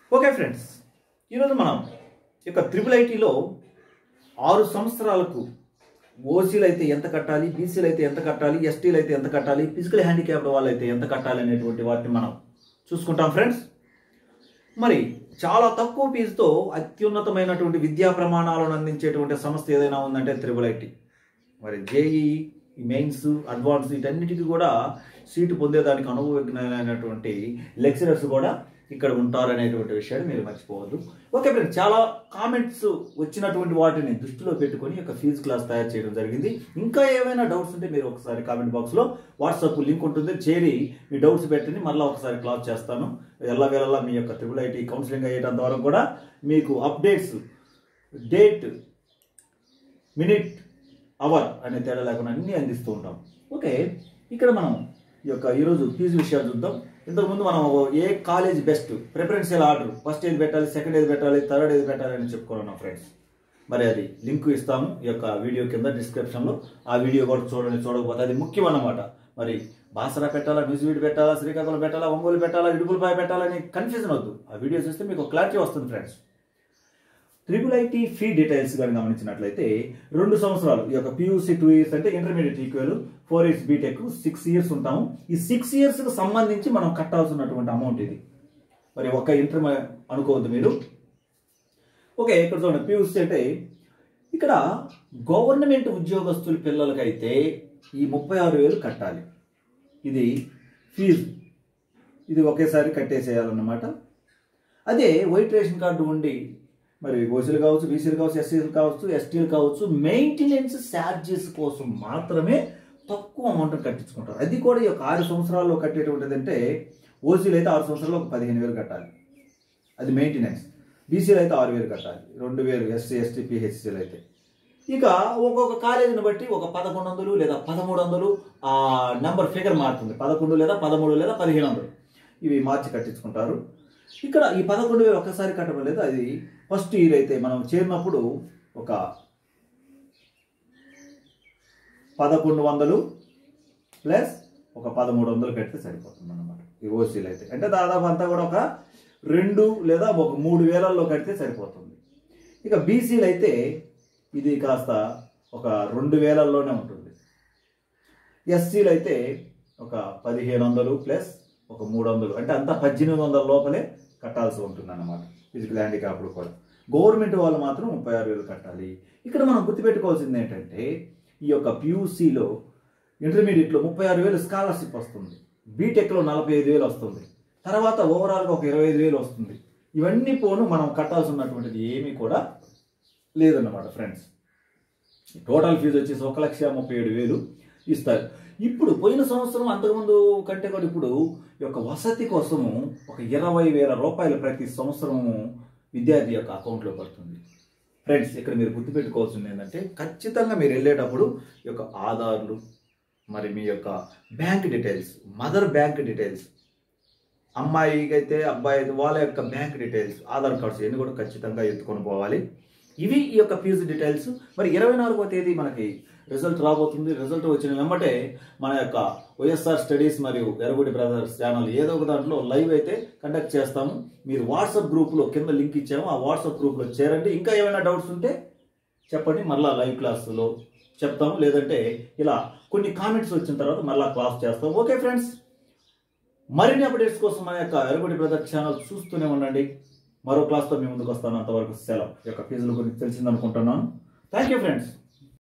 okay friends ఈరోజు మనం ఈ యొక్క త్రిపుల్ ఐటీలో ఆరు సంవత్సరాలకు ఓసీలు అయితే ఎంత కట్టాలి బీసీలు అయితే ఎంత కట్టాలి ఎస్టీలు అయితే ఎంత కట్టాలి ఫిజికల్ హ్యాండిక్యాప్డ్ వాళ్ళు అయితే ఎంత కట్టాలి అనేటువంటి వాటిని మనం చూసుకుంటాం ఫ్రెండ్స్ మరి చాలా తక్కువ ఫీజుతో అత్యున్నతమైనటువంటి విద్యా ప్రమాణాలను అందించేటువంటి సంస్థ ఏదైనా ఉందంటే త్రిబుల్ ఐటీ మరి జేఈ మెయిన్స్ అడ్వాన్స్ వీటన్నిటికీ కూడా సీటు పొందేదానికి అనుభవజ్ఞులైనటువంటి లెక్చరర్స్ కూడా ఇక్కడ ఉంటారనేటువంటి విషయాన్ని మీరు మర్చిపోవద్దు ఓకే ఫ్రెండ్ చాలా కామెంట్స్ వచ్చినటువంటి వాటిని దృష్టిలో పెట్టుకొని ఒక ఫీజు క్లాస్ తయారు చేయడం జరిగింది ఇంకా ఏమైనా డౌట్స్ ఉంటే మీరు ఒకసారి కామెంట్ బాక్స్లో వాట్సాప్ లింక్ ఉంటుంది చేరి మీ డౌట్స్ పెట్టండి మళ్ళీ ఒకసారి క్లాస్ చేస్తాను ఎల్లవేళలా మీ యొక్క ట్రిపుల్ ఐటీ కౌన్సిలింగ్ అయ్యేటంత వరకు కూడా మీకు అప్డేట్స్ డేట్ మినిట్ అవర్ అనే తేడా లేకుండా అన్నీ అందిస్తూ ఉంటాం ఓకే ఇక్కడ మనం ఈ యొక్క ఈరోజు ఫీజు విషయాలు చూద్దాం ఇంతకుముందు మనం ఏ college best preferential order first ఏది పెట్టాలి సెకండ్ ఏది పెట్టాలి థర్డ్ ఏది పెట్టాలి అని చెప్పుకున్నాం ఫ్రెండ్స్ మరి అది లింక్ ఇస్తాము ఈ యొక్క వీడియో కింద డిస్క్రిప్షన్లో ఆ వీడియో కూడా చూడండి చూడకపోతే అది ముఖ్యం అన్నమాట మరి బాసరా పెట్టాలా న్యూజివీడ్ పెట్టాలా శ్రీకాకుళం పెట్టాలా ఒంగోలు పెట్టాలా ఇడుపులపాయ పెట్టాలని కన్ఫ్యూజన్ వద్దు ఆ వీడియో చూస్తే మీకు క్లారిటీ వస్తుంది friends triple IT fee details కానీ గమనించినట్లయితే రెండు సంవత్సరాలు ఈ యొక్క పియూసీ టూ ఇయర్స్ అంటే intermediate equal four years BTech six years ఉంటాము ఈ సిక్స్ ఇయర్స్కి సంబంధించి మనం కట్టాల్సినటువంటి అమౌంట్ ఇది మరి ఒక ఇంటర్ అనుకోవద్దు మీరు ఓకే ఇక్కడ చూడండి పియూసీ అంటే ఇక్కడ గవర్నమెంట్ ఉద్యోగస్తుల పిల్లలకైతే ఈ ముప్పై ఆరు వేలు కట్టాలి ఇది ఫీజు ఇది ఒకేసారి కట్టేసేయాలన్నమాట అదే వైట్ రేషన్ కార్డు ఉండి మరి ఓసీలు కావచ్చు బీసీలు కావచ్చు ఎస్సీలు కావచ్చు ఎస్టీలు కావచ్చు మెయింటెనెన్స్ ఛార్జెస్ కోసం మాత్రమే తక్కువ అమౌంట్ కట్టించుకుంటారు అది కూడా ఈ యొక్క ఆరు సంవత్సరాల్లో కట్టేటువంటిది అంటే ఓసీలు అయితే ఆరు సంవత్సరాల్లో ఒక పదిహేను వేలు కట్టాలి అది మెయింటెనెన్స్ బీసీలు అయితే ఆరు వేలు కట్టాలి రెండు వేలు ఎస్సీ ఎస్టీ పిహెచ్సీలు అయితే ఇక ఒక్కొక్క కాలేజీని బట్టి ఒక పదకొండు వందలు లేదా పదమూడు వందలు ఆ నెంబర్ ఫిగర్ మారుతుంది పదకొండు లేదా పదమూడు లేదా పదిహేను వందలు ఇవి మార్చి కట్టించుకుంటారు ఇక్కడ ఈ పదకొండు వేలు ఒక్కసారి కట్టడం లేదు అది ఫస్ట్ ఇయర్ అయితే మనం చేరినప్పుడు ఒక పదకొండు వందలు ప్లస్ ఒక పదమూడు వందలు కడితే సరిపోతుంది అన్నమాట ఈ ఓసీలు అయితే అంటే దాదాపు అంతా కూడా ఒక రెండు లేదా ఒక మూడు వేలల్లో కడితే సరిపోతుంది ఇక బీసీలు అయితే ఇది కాస్త ఒక రెండు వేలల్లోనే ఉంటుంది ఎస్సీలు అయితే ఒక పదిహేను వందలు ప్లస్ ఒక మూడు వందలు అంటే అంతా పద్దెనిమిది వందల లోపలే కట్టాల్సి ఉంటుంది అన్నమాట ఫిజికల్ హ్యాండిక్యాప్డ్ కూడా గవర్నమెంట్ వాళ్ళు మాత్రం ముప్పై ఆరు వేలు కట్టాలి ఇక్కడ మనం గుర్తుపెట్టుకోవాల్సింది ఏంటంటే ఈ యొక్క పియూసీలో ఇంటర్మీడియట్లో ముప్పై ఆరు వేలు స్కాలర్షిప్ వస్తుంది బీటెక్లో నలభై ఐదు వేలు వస్తుంది తర్వాత ఓవరాల్గా ఒక ఇరవై ఐదు వేలు వస్తుంది ఇవన్నీ పోను మనం కట్టాల్సి ఉన్నటువంటిది ఏమీ కూడా లేదన్నమాట ఫ్రెండ్స్ టోటల్ ఫీజు వచ్చేసి ఒక లక్ష ముప్పై ఏడు వేలు ఇస్తారు ఇప్పుడు పోయిన సంవత్సరం అంతకుముందు కంటే కూడా ఇప్పుడు ఈ యొక్క వసతి కోసము ఒక ఇరవై వేల రూపాయలు ప్రతి సంవత్సరము విద్యార్థి యొక్క అకౌంట్లో పడుతుంది ఫ్రెండ్స్ ఇక్కడ మీరు గుర్తుపెట్టుకోవాల్సింది ఏంటంటే ఖచ్చితంగా మీరు వెళ్ళేటప్పుడు ఈ యొక్క ఆధార్లు మరి మీ యొక్క bank details mother bank details అమ్మాయికి అయితే అబ్బాయి అయితే వాళ్ళ యొక్క బ్యాంక్ డీటెయిల్స్ ఆధార్ కార్డ్స్ ఇవన్నీ కూడా ఖచ్చితంగా ఎత్తుకొని పోవాలి ఇవి ఈ యొక్క ఫీజు డీటెయిల్స్ మరి ఇరవై నాలుగో తేదీ మనకి రిజల్ట్ రాబోతుంది రిజల్ట్ వచ్చిన వెంబటే మన యొక్క వైఎస్ఆర్ స్టడీస్ మరియు ఎరగుడి బ్రదర్స్ ఛానల్ ఏదో ఒక దాంట్లో లైవ్ అయితే కండక్ట్ చేస్తాము మీరు వాట్సాప్ గ్రూప్లో కింద లింక్ ఇచ్చాము ఆ వాట్సాప్ గ్రూప్లో చేరండి ఇంకా ఏమైనా డౌట్స్ ఉంటే చెప్పండి మళ్ళీ లైవ్ క్లాసులో చెప్తాము లేదంటే ఇలా కొన్ని కామెంట్స్ వచ్చిన తర్వాత మళ్ళీ క్లాస్ చేస్తాం ఓకే ఫ్రెండ్స్ మరిన్ని అప్డేట్స్ కోసం మన యొక్క ఎరగుడి బ్రదర్ ఛానల్ చూస్తూనే ఉండండి మరో క్లాస్తో మీ ముందుకు వస్తాను అంతవరకు సెలవు ఈ యొక్క ఫీజుల గురించి తెలిసిందనుకుంటున్నాను థ్యాంక్ యూ ఫ్రెండ్స్